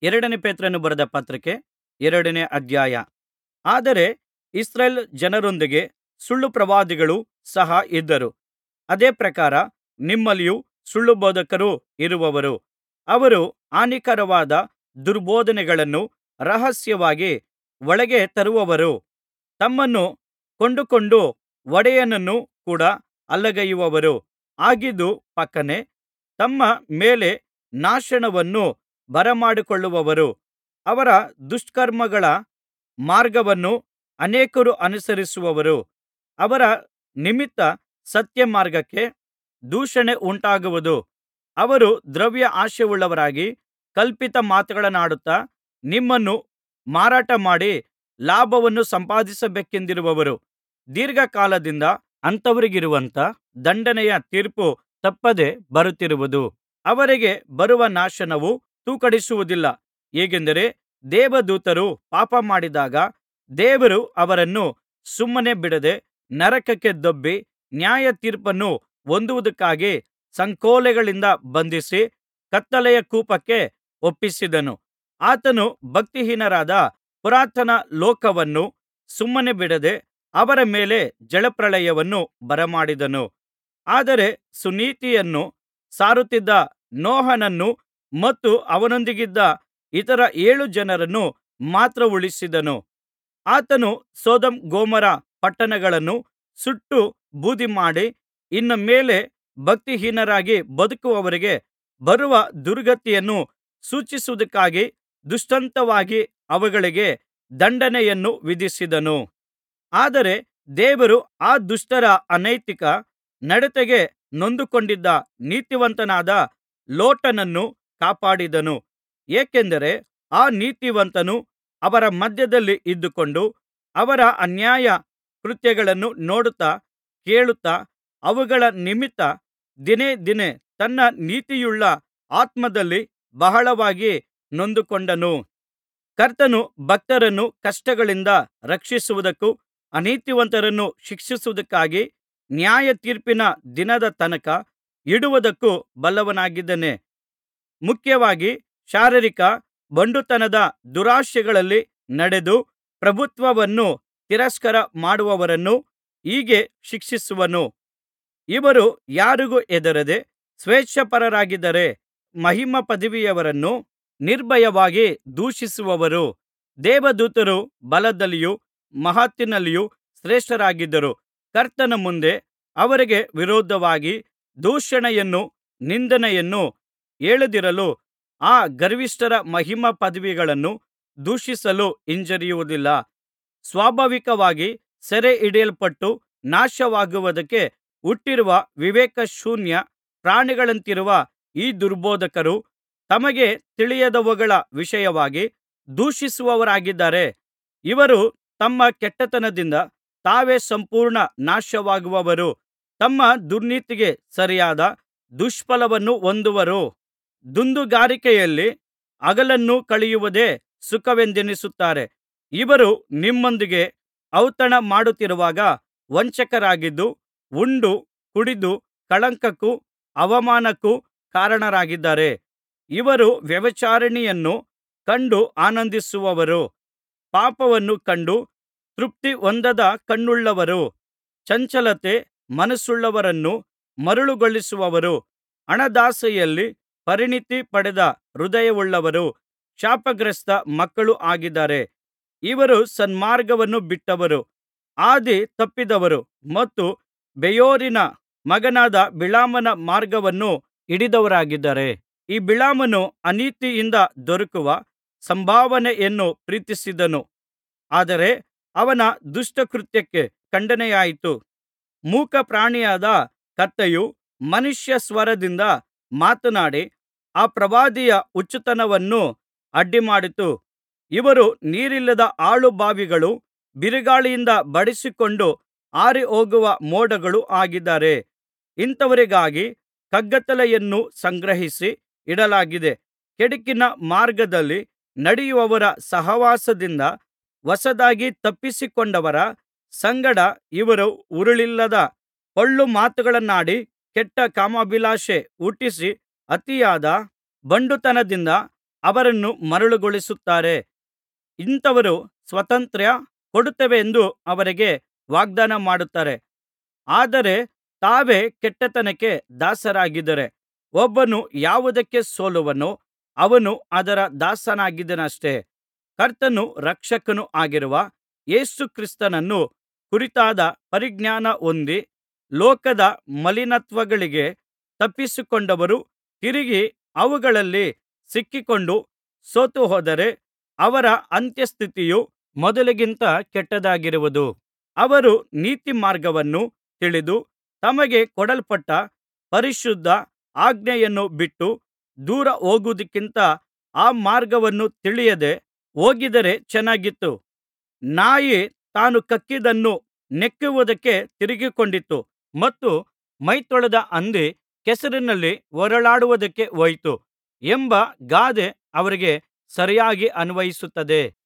ಎರಡನೇ ಪೇತ್ರನು ಬರೆದ ಪತ್ರಿಕೆ ಎರಡನೇ ಅಧ್ಯಾಯ ಆದರೆ ಇಸ್ರಾಯೇಲ್ ಜನರೊಂದಿಗೆ ಸುಳ್ಳುಪ್ರವಾದಿಗಳು ಸಹ ಇದ್ದರು ಅದೇ ಪ್ರಕಾರ ನಿಮ್ಮಲ್ಲಿಯೂ ಸುಳ್ಳುಬೋಧಕರು ಇರುವರು ಅವರು ಹಾನಿಕರವಾದ ದುರ್ಬೋಧನೆಗಳನ್ನು ರಹಸ್ಯವಾಗಿ ಒಳಗೆ ತರುವವರು ತಮ್ಮನ್ನು ಕೊಂಡುಕೊಂಡು ಒಡೆಯನನ್ನು ಕೂಡ ಅಲ್ಲಗಳೆಯುವವರು ಆಗಿದ್ದು ಫಕ್ಕನೆ ತಮ್ಮ ಮೇಲೆ ನಾಶನವನ್ನು ಬರಮಾಡಿಕೊಳ್ಳುವವರು ಅವರ ದುಷ್ಕರ್ಮಗಳ ಮಾರ್ಗವನ್ನು ಅನೇಕರು ಅನುಸರಿಸುವರು ಅವರ ನಿಮಿತ್ತ ಸತ್ಯಮಾರ್ಗಕ್ಕೆ ದೂಷಣೆ ಉಂಟಾಗುವುದು ಅವರು ದ್ರವ್ಯ ಆಶೆಯುಳ್ಳವರಾಗಿ ಕಲ್ಪಿತ ಮಾತುಗಳನ್ನಾಡುತ್ತಾ ನಿಮ್ಮನ್ನು ಮಾರಾಟಮಾಡಿ ಲಾಭವನ್ನು ಸಂಪಾದಿಸಬೇಕೆಂದಿರುವರು ದೀರ್ಘಕಾಲದಿಂದ ಅಂಥವರಿಗಿರುವಂಥ ದಂಡನೆಯ ತೀರ್ಪು ತಪ್ಪದೆ ಬರುತ್ತಿರುವುದು ಅವರಿಗೆ ಬರುವ ನಾಶನವು ತೂಕಡಿಸುವುದಿಲ್ಲ ಹೇಗೆಂದರೆ ದೇವದೂತರು ಪಾಪಮಾಡಿದಾಗ ದೇವರು ಅವರನ್ನು ಸುಮ್ಮನೆ ಬಿಡದೆ ನರಕಕ್ಕೆ ದೊಬ್ಬಿ ನ್ಯಾಯತೀರ್ಪನ್ನು ಹೊಂದುವುದಕ್ಕಾಗಿ ಸಂಕೋಲೆಗಳಿಂದ ಬಂಧಿಸಿ ಕತ್ತಲೆಯ ಕೂಪಕ್ಕೆ ಒಪ್ಪಿಸಿದನು ಆತನು ಭಕ್ತಿಹೀನರಾದ ಪುರಾತನ ಲೋಕವನ್ನು ಸುಮ್ಮನೆ ಬಿಡದೆ ಅವರ ಮೇಲೆ ಜಲಪ್ರಳಯವನ್ನು ಬರಮಾಡಿದನು ಆದರೆ ಸುನೀತಿಯನ್ನು ಸಾರುತ್ತಿದ್ದ ನೋಹನನ್ನೂ ಮತ್ತು ಅವನೊಂದಿಗಿದ್ದ ಇತರ ಏಳು ಜನರನ್ನು ಮಾತ್ರ ಉಳಿಸಿದನು ಆತನು ಸೊದೋಮ್ ಗೊಮೋರ ಪಟ್ಟಣಗಳನ್ನು ಸುಟ್ಟು ಬೂದಿಮಾಡಿ ಇನ್ನು ಮೇಲೆ ಭಕ್ತಿಹೀನರಾಗಿ ಬದುಕುವವರಿಗೆ ಬರುವ ದುರ್ಗತಿಯನ್ನು ಸೂಚಿಸುವುದಕ್ಕಾಗಿ ದೃಷ್ಟಾಂತವಾಗಿ ಅವುಗಳಿಗೆ ದಂಡನೆಯನ್ನು ವಿಧಿಸಿದನು ಆದರೆ ದೇವರು ಆ ದುಷ್ಟರ ಅನೈತಿಕ ನಡತೆಗೆ ನೊಂದುಕೊಂಡಿದ್ದ ನೀತಿವಂತನಾದ ಲೋಟನನ್ನು ಕಾಪಾಡಿದನು ಏಕೆಂದರೆ ಆ ನೀತಿವಂತನು ಅವರ ಮಧ್ಯದಲ್ಲಿ ಇದ್ದುಕೊಂಡು ಅವರ ಅನ್ಯಾಯ ಕೃತ್ಯಗಳನ್ನು ನೋಡುತ್ತಾ ಕೇಳುತ್ತಾ ಅವುಗಳ ನಿಮಿತ್ತ ದಿನೇ ದಿನೇ ತನ್ನ ನೀತಿಯುಳ್ಳ ಆತ್ಮದಲ್ಲಿ ಬಹಳವಾಗಿ ನೊಂದುಕೊಂಡನು ಕರ್ತನು ಭಕ್ತರನ್ನು ಕಷ್ಟಗಳಿಂದ ರಕ್ಷಿಸುವುದಕ್ಕೂ ಅನೀತಿವಂತರನ್ನು ಶಿಕ್ಷಿಸುವುದಕ್ಕಾಗಿ ನ್ಯಾಯತೀರ್ಪಿನ ದಿನದ ತನಕ ಇಡುವುದಕ್ಕೂ ಬಲ್ಲವನಾಗಿದ್ದಾನೆ ಮುಖ್ಯವಾಗಿ ಶಾರೀರಿಕ ಬಂಡುತನದ ದುರಾಶೆಗಳಲ್ಲಿ ನಡೆದು ಪ್ರಭುತ್ವವನ್ನು ತಿರಸ್ಕಾರ ಮಾಡುವವರನ್ನು ಹೀಗೆ ಶಿಕ್ಷಿಸುವನು ಇವರು ಯಾರಿಗೂ ಹೆದರದೆ ಸ್ವೇಚ್ಛಾಪರರಾಗಿದ್ದಾರೆ ಮಹಿಮಾಪದವಿಯವರನ್ನು ನಿರ್ಭಯವಾಗಿ ದೂಷಿಸುವವರು ದೇವದೂತರು ಬಲದಲ್ಲಿಯೂ ಮಹತ್ತಿನಲ್ಲಿಯೂ ಶ್ರೇಷ್ಠರಾಗಿದ್ದರೂ ಕರ್ತನ ಮುಂದೆ ಅವರಿಗೆ ವಿರೋಧವಾಗಿ ದೂಷಣೆಯನ್ನೂ ನಿಂದೆಯನ್ನೂ ಹೇಳದಿರಲು ಆ ಗರ್ವಿಷ್ಠರ ಮಹಿಮಾಪದವಿಗಳನ್ನು ದೂಷಿಸಲು ಹಿಂಜರಿಯುವುದಿಲ್ಲ ಸ್ವಾಭಾವಿಕವಾಗಿ ಸೆರೆಹಿಡಿಯಲ್ಪಟ್ಟು ನಾಶವಾಗುವುದಕ್ಕೆ ಹುಟ್ಟಿರುವ ವಿವೇಕಶೂನ್ಯ ಪ್ರಾಣಿಗಳಂತಿರುವ ಈ ದುರ್ಬೋಧಕರು ತಮಗೆ ತಿಳಿಯದವುಗಳ ವಿಷಯವಾಗಿ ದೂಷಿಸುವವರಾಗಿದ್ದಾರೆ ಇವರು ತಮ್ಮ ಕೆಟ್ಟತನದಿಂದ ತಾವೇ ಸಂಪೂರ್ಣ ನಾಶವಾಗುವರು ತಮ್ಮ ದುರ್ನೀತಿಗೆ ಸರಿಯಾದ ದುಷ್ಫಲವನ್ನು ಹೊಂದುವರು ದುಂದುಗಾರಿಕೆಯಲ್ಲಿ ಹಗಲನ್ನು ಕಳೆಯುವುದೇ ಸುಖವೆಂದೆಣಿಸುತ್ತಾರೆ ಇವರು ನಿಮ್ಮೊಂದಿಗೆ ಔತಣ ಮಾಡುತ್ತಿರುವಾಗ ವಂಚಕರಾಗಿದ್ದು ಉಂಡು ಕುಡಿದು ಕಳಂಕಕ್ಕೂ ಅವಮಾನಕ್ಕೂ ಕಾರಣರಾಗಿದ್ದಾರೆ ಇವರು ವ್ಯಭಿಚಾರಿಣಿಯನ್ನು ಕಂಡು ಆನಂದಿಸುವವರು ಪಾಪವನ್ನು ಕಂಡು ತೃಪ್ತಿ ಹೊಂದದ ಕಣ್ಣುಳ್ಳವರು ಚಂಚಲತೆ ಮನಸ್ಸುಳ್ಳವರನ್ನು ಮರುಳುಗೊಳಿಸುವವರು ಹಣದಾಸೆಯಲ್ಲಿ ಪರಿಣಿತಿ ಪಡೆದ ಹೃದಯವುಳ್ಳವರು ಶಾಪಗ್ರಸ್ತ ಮಕ್ಕಳೂ ಆಗಿದ್ದಾರೆ ಇವರು ಸನ್ಮಾರ್ಗವನ್ನು ಬಿಟ್ಟವರು ಹಾದಿ ತಪ್ಪಿದವರು ಮತ್ತು ಬೆಯೋರಿನ ಮಗನಾದ ಬಿಳಾಮನ ಮಾರ್ಗವನ್ನು ಹಿಡಿದವರಾಗಿದ್ದಾರೆ ಈ ಬಿಳಾಮನು ಅನೀತಿಯಿಂದ ದೊರಕುವ ಸಂಭಾವನೆಯನ್ನು ಪ್ರೀತಿಸಿದನು ಆದರೆ ಅವನ ದುಷ್ಟಕೃತ್ಯಕ್ಕೆ ಖಂಡನೆಯಾಯಿತು ಮೂಕ ಪ್ರಾಣಿಯಾದ ಕತ್ತೆಯು ಮನುಷ್ಯ ಸ್ವರದಿಂದ ಮಾತನಾಡಿ ಆ ಪ್ರವಾದಿಯ ಹುಚ್ಚುತನವನ್ನು ಅಡ್ಡಿಮಾಡಿತು ಇವರು ನೀರಿಲ್ಲದ ಹಾಳು ಬಾವಿಗಳೂ ಬಿರುಗಾಳಿಯಿಂದ ಬಡಿಸಿಕೊಂಡು ಹಾರಿಹೋಗುವ ಮೋಡಗಳೂ ಆಗಿದ್ದಾರೆ ಇಂಥವರಿಗಾಗಿ ಕಗ್ಗತ್ತಲೆಯನ್ನು ಸಂಗ್ರಹಿಸಿ ಇಡಲಾಗಿದೆ ಕೆಡುಕಿನ ಮಾರ್ಗದಲ್ಲಿ ನಡೆಯುವವರ ಸಹವಾಸದಿಂದ ಹೊಸದಾಗಿ ತಪ್ಪಿಸಿಕೊಂಡವರ ಸಂಗಡ ಇವರು ಹುರುಳಿಲ್ಲದ ಪೊಳ್ಳು ಮಾತುಗಳನ್ನಾಡಿ ಕೆಟ್ಟ ಕಾಮಾಭಿಲಾಷೆ ಹುಟ್ಟಿಸಿ ಅತಿಯಾದ ಬಂಡುತನದಿಂದ ಅವರನ್ನು ಮರಳುಗೊಳಿಸುತ್ತಾರೆ ಇಂಥವರು ಸ್ವಾತಂತ್ರ್ಯ ಕೊಡುತ್ತೇವೆಂದು ಅವರಿಗೆ ವಾಗ್ದಾನ ಮಾಡುತ್ತಾರೆ ಆದರೆ ತಾವೇ ಕೆಟ್ಟತನಕ್ಕೆ ದಾಸರಾಗಿದ್ದಾರೆ ಒಬ್ಬನು ಯಾವುದಕ್ಕೆ ಸೋಲುವನೋ ಅವನು ಅದರ ದಾಸನಾಗಿದ್ದಾನಷ್ಟೆ ಕರ್ತನೂ ರಕ್ಷಕನೂ ಆಗಿರುವ ಯೇಸು ಕ್ರಿಸ್ತನನ್ನು ಕುರಿತಾದ ಪರಿಜ್ಞಾನ ಹೊಂದಿ ಲೋಕದ ಮಲಿನತ್ವಗಳಿಗೆ ತಪ್ಪಿಸಿಕೊಂಡವರು ತಿರುಗಿ ಅವುಗಳಲ್ಲಿ ಸಿಕ್ಕಿಕೊಂಡು ಸೋತುಹೋದರೆ ಅವರ ಅಂತ್ಯಸ್ಥಿತಿಯು ಮೊದಲಿಗಿಂತ ಕೆಟ್ಟದ್ದಾಗಿರುವುದು ಅವರು ನೀತಿಮಾರ್ಗವನ್ನು ತಿಳಿದು ತಮಗೆ ಕೊಡಲ್ಪಟ್ಟ ಪರಿಶುದ್ಧ ಆಜ್ಞೆಯನ್ನು ಬಿಟ್ಟು ದೂರ ಹೋಗುವುದಕ್ಕಿಂತ ಆ ಮಾರ್ಗವನ್ನು ತಿಳಿಯದೆ ಹೋಗಿದ್ದರೆ ಚೆನ್ನಾಗಿತ್ತು ನಾಯಿ ತಾನು ಕಕ್ಕಿದ್ದನ್ನು ನೆಕ್ಕುವುದಕ್ಕೆ ತಿರುಗಿಕೊಂಡಿತು ಮತ್ತು ಮೈತೊಳೆದ ಹಂದಿ ಕೆಸರಿನಲ್ಲಿ ಹೊರಳಾಡುವುದಕ್ಕೆ ಹೋಯಿತು ಎಂಬ ಗಾದೆ ಅವರಿಗೆ ಸರಿಯಾಗಿ ಅನ್ವಯಿಸುತ್ತದೆ